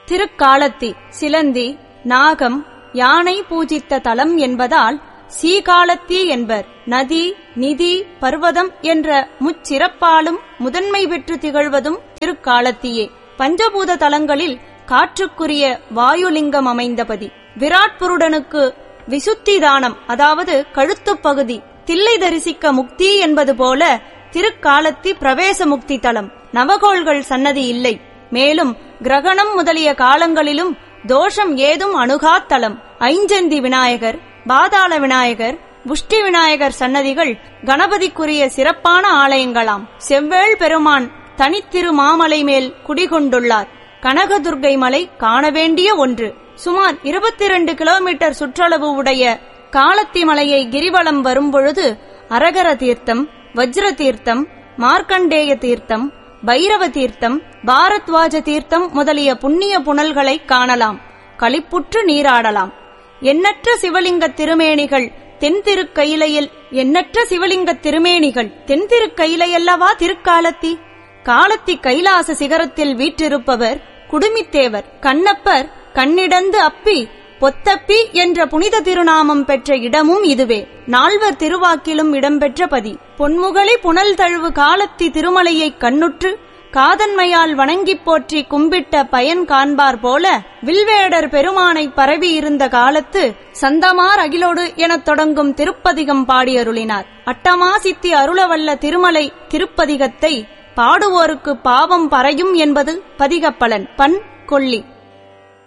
திருக்காலத்தி சிலந்தி நாகம் யானை பூஜித்த தலம் என்பதால் சீகாலத்தி என்பர் நதி நிதி பர்வதம் என்ற முச்சிறப்பாலும் முதன்மை பெற்று திகழ்வதும் திருக்காலத்தியே பஞ்சபூத தலங்களில் காற்றுக்குரிய வாயுலிங்கம் அமைந்தபதி விராட்புருடனுக்கு விசுத்தி தானம் அதாவது கழுத்துப் பகுதி தில்லை தரிசிக்க முக்தி என்பது போல திருக்காலத்தி பிரவேச முக்தி தலம் நவகோள்கள் சன்னதி இல்லை மேலும் கிரகணம் முதலிய காலங்களிலும் தோஷம் ஏதும் அணுகாத்தலம் ஐஞ்சந்தி விநாயகர் பாதாள விநாயகர் புஷ்டி விநாயகர் சன்னதிகள் கணபதிக்குரிய சிறப்பான ஆலயங்களாம் செவ்வேள் பெருமான் தனித்திரு மாமலை மேல் குடிகொண்டுள்ளார் கனகதுர்கை மலை காண வேண்டிய ஒன்று சுமார் இருபத்தி இரண்டு கிலோமீட்டர் சுற்றளவு உடைய காலத்தி மலையை கிரிவலம் வரும்பொழுது அரகர தீர்த்தம் வஜ்ர தீர்த்தம் மார்க்கண்டேய தீர்த்தம் பைரவ தீர்த்தம் பாரத்வாஜ தீர்த்தம் முதலிய புண்ணிய புனல்களை காணலாம் களிப்புற்று நீராடலாம் எண்ணற்ற சிவலிங்க திருமேனிகள் தென் திருக்கயிலையில் எண்ணற்ற சிவலிங்க திருமேனிகள் தென் திருக்கயிலையல்லவா திருக்காலத்தி காலத்தி கைலாச சிகரத்தில் வீற்றிருப்பவர் குடுமித்தேவர் கண்ணப்பர் கண்ணிடந்து அப்பி பொத்தப்பி என்ற புனித திருநாமம் பெற்ற இடமும் இதுவே நால்வர் திருவாக்கிலும் இடம்பெற்ற பதி பொன்முகலி புனல் தழுவு காலத்தி திருமலையைக் கண்ணுற்று காதன்மையால் வணங்கிப் போற்றி கும்பிட்ட பயன் காண்பார் போல வில்வேடர் பெருமானை பரவியிருந்த காலத்து சந்தமார் அகிலோடு எனத் தொடங்கும் திருப்பதிகம் பாடியருளினார் அட்டமா சித்தி அருளவல்ல திருமலை திருப்பதிகத்தை பாடுவோருக்கு பாவம் பறையும் என்பது பதிகப்பலன் பண் கொள்ளி